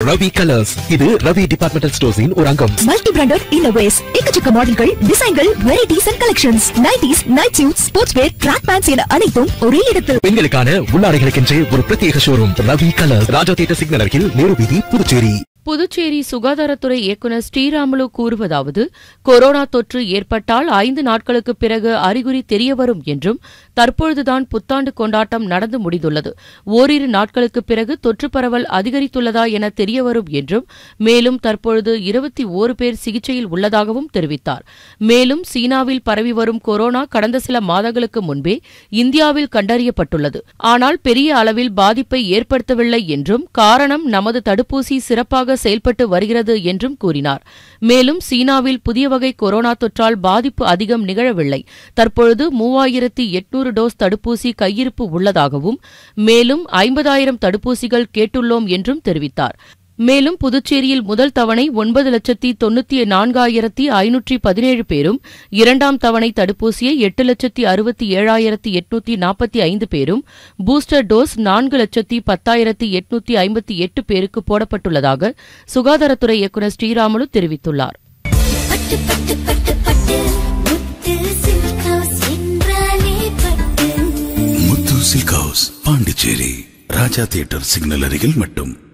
Ravi colours இது Ravi departmental ஸ்டோர்ஸின் ஒரு அங்கம் மல்டி பிராண்டட் இன்னோவேஸ் எக்கச்சக்க மாடல்கள் டிசைன்கள் varieties and collections nighties night suit sports wear track pants என அனைத்தும் ஒரே இடத்தில் பெண்களுக்கான உள்ளாடைகளுக்கென்றே ஒரு பிரத்யேக showroom Ravi colours Raja theatre signal அருகில் நேரு வீதி புதுச்சேரி புதுச்சேரி சுகாதாரத்துறை இயக்குநர் ஸ்ரீராமுலு கூறுவதாவது கொரோனா தொற்று ஏற்பட்டால் ஐந்து நாட்களுக்கு பிறகு அறிகுறி தெரியவரும் என்றும் தற்பொழுதுதான் புத்தாண்டு கொண்டாட்டம் நடந்து முடிந்துள்ளது ஓரிரு நாட்களுக்கு பிறகு தொற்று பரவல் அதிகரித்துள்ளதா என தெரியவரும் என்றும் மேலும் தற்பொழுது இருபத்தி ஓரு பேர் சிகிச்சையில் உள்ளதாகவும் தெரிவித்தார் மேலும் சீனாவில் பரவி வரும் கொரோனா கடந்த சில மாதங்களுக்கு முன்பே இந்தியாவில் கண்டறியப்பட்டுள்ளது ஆனால் பெரிய அளவில் பாதிப்பை ஏற்படுத்தவில்லை என்றும் காரணம் நமது தடுப்பூசி சிறப்பாக செயல்பட்டு வருகிறது என்றும் கூறினார் மேலும் சீனாவில் புதிய வகை கொரோனா தொற்றால் பாதிப்பு அதிகம் நிகழவில்லை தற்பொழுது மூவாயிரத்தி எட்நூறு டோஸ் தடுப்பூசி கையிருப்பு உள்ளதாகவும் மேலும் ஐம்பதாயிரம் தடுப்பூசிகள் கேட்டுள்ளோம் என்றும் தெரிவித்தார் மேலும் புதுச்சேரியில் முதல் தவணை ஒன்பது லட்சத்தி தொண்ணூத்தி நான்காயிரத்தி ஐநூற்றி பதினேழு பேரும் இரண்டாம் தவணை தடுப்பூசியை எட்டு லட்சத்தி அறுபத்தி ஏழாயிரத்தி எட்நூத்தி நாற்பத்தி ஐந்து பேரும் பூஸ்டர் டோஸ் நான்கு லட்சத்தி பத்தாயிரத்தி எட்நூத்தி ஐம்பத்தி எட்டு பேருக்கு போடப்பட்டுள்ளதாக சுகாதாரத்துறை இயக்குநர் ஸ்ரீராமுலு தெரிவித்துள்ளார் பட்டு பட்டு பட்டு பட்டு முத்து சில்க் ஹவுஸ் என்றாலே பட்டு Muthu silk house Pondicherry Raja theatre signal அருகில் மட்டும்